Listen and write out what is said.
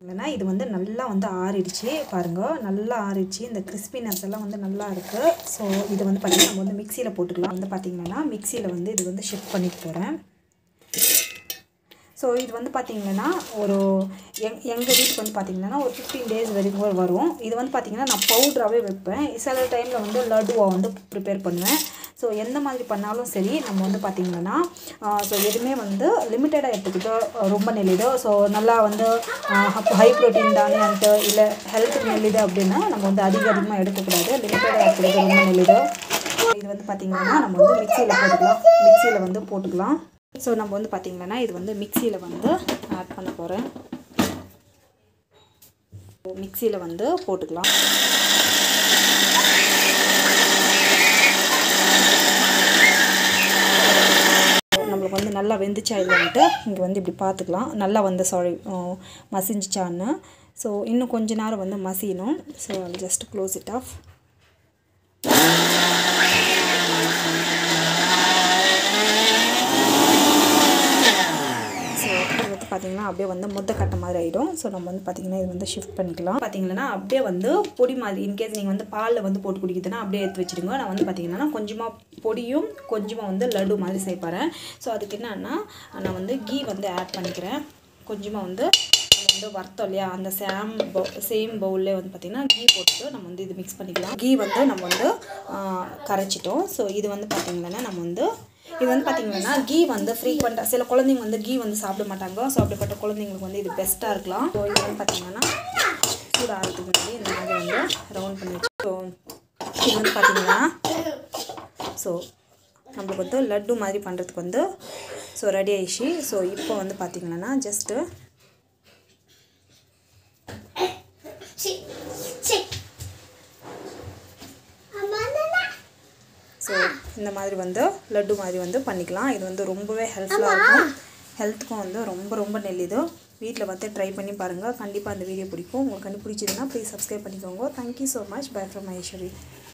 இல்லைன்னா இது வந்து நல்லா வந்து ஆறிடுச்சு பாருங்கள் நல்லா ஆறிடுச்சு இந்த கிறிஸ்பினஸ் எல்லாம் வந்து நல்லா இருக்குது ஸோ இது வந்து பார்த்திங்கன்னா நம்ம வந்து மிக்சியில் போட்டுக்கலாம் வந்து பார்த்திங்கன்னா மிக்சியில் வந்து இது வந்து ஷிஃப்ட் பண்ணிட்டு போகிறேன் ஸோ இது வந்து பார்த்திங்கன்னா ஒரு எங் எங்கள் வீட்டுக்கு வந்து பார்த்திங்கன்னா ஒரு ஃபிஃப்டீன் டேஸ் வரைக்கும் வரும் இது வந்து பார்த்திங்கன்னா நான் பவுட்ராகவே வைப்பேன் சில டைமில் வந்து லட்டுவாக வந்து ப்ரிப்பேர் பண்ணுவேன் ஸோ எந்த மாதிரி பண்ணாலும் சரி நம்ம வந்து பார்த்திங்கன்னா ஸோ எதுவுமே வந்து லிமிட்டடாக எடுத்துக்கிட்டோ ரொம்ப நெல்லிதோ ஸோ நல்லா வந்து ஹை ப்ரோட்டீன் தானே அந்த இல்லை ஹெல்த்துக்கு நெல்லிது அப்படின்னா நம்ம வந்து அதிக அதிகமாக எடுக்கக்கூடாது லிமிட்டடாக எடுத்துக்கிட்டு ரொம்ப நெல்லிதோ இது வந்து பார்த்திங்கன்னா நம்ம வந்து மிக்சியில் போட்டுக்கலாம் மிக்சியில் வந்து போட்டுக்கலாம் ஸோ நம்ம வந்து பார்த்திங்கன்னா இது வந்து மிக்சியில் வந்து ஆட் பண்ண போகிறேன் மிக்சியில் வந்து போட்டுக்கலாம் நம்மளுக்கு வந்து நல்லா வெந்துச்சா இல்லைன்ட்டு இங்கே வந்து இப்படி பார்த்துக்கலாம் நல்லா வந்து சாரி மசிஞ்சிச்சான்னு ஸோ இன்னும் கொஞ்ச நேரம் வந்து மசியணும் so just close it off so இது வந்து பார்த்திங்கன்னா அப்படியே வந்து முத்தை கட்ட மாதிரி ஆகிடும் ஸோ நம்ம வந்து பார்த்திங்கன்னா இது வந்து ஷிஃப்ட் பண்ணிக்கலாம் பார்த்தீங்கன்னா அப்படியே வந்து பொடி மாதிரி இன்கேஸ் நீங்கள் வந்து பாலில் வந்து போட்டு குடிக்குதுன்னா அப்படியே எடுத்து வச்சுருங்க நான் வந்து பார்த்திங்கன்னா கொஞ்சமாக பொடியும் கொஞ்சமாக வந்து லட்டு மாதிரி செய்ப்பறேன் ஸோ அதுக்கு என்னன்னா நான் வந்து கீ வந்து ஆட் பண்ணிக்கிறேன் கொஞ்சமாக வந்து நம்ம வந்து வறுத்தோம் இல்லையா அந்த சேம் பவு சேம் பவுல்லே வந்து பார்த்திங்கன்னா கீ போட்டு நம்ம வந்து இது மிக்ஸ் பண்ணிக்கலாம் கீ வந்து நம்ம வந்து கரைச்சிட்டோம் ஸோ இது வந்து பார்த்திங்கன்னா நம்ம வந்து இது வந்து பார்த்திங்கன்னா கீ வந்து ஃப்ரீக்வெண்ட்டாக சில குழந்தைங்க வந்து கீ வந்து சாப்பிட மாட்டாங்க ஸோ அப்படிப்பட்ட குழந்தைங்களுக்கு வந்து இது பெஸ்ட்டாக இருக்கலாம் ஸோ இது வந்து பார்த்திங்கன்னா சூடாகிறதுக்கு முன்னாடி இந்த மாதிரி வந்து ரவுண்ட் பண்ணி வச்சு ஸோ இது வந்து பார்த்திங்கன்னா ஸோ நம்மளுக்கு வந்து லட்டு மாதிரி பண்ணுறதுக்கு வந்து ஸோ ரெடி ஆயிடுச்சு ஸோ இப்போ வந்து பார்த்திங்கன்னா ஜஸ்ட்டு ஸோ இந்த மாதிரி வந்து லட்டு மாதிரி வந்து பண்ணிக்கலாம் இது வந்து ரொம்பவே ஹெல்ப்ஃபுல்லாக இருக்கும் ஹெல்த்துக்கும் வந்து ரொம்ப ரொம்ப நெல்லிது வீட்டில் வந்து ட்ரை பண்ணி பாருங்கள் கண்டிப்பாக அந்த வீடியோ பிடிக்கும் உங்களுக்கு கண்டு பிடிச்சதுன்னா ப்ளீஸ் சப்ஸ்கிரைப் பண்ணிக்கோங்க thank you so much bye from Maheswari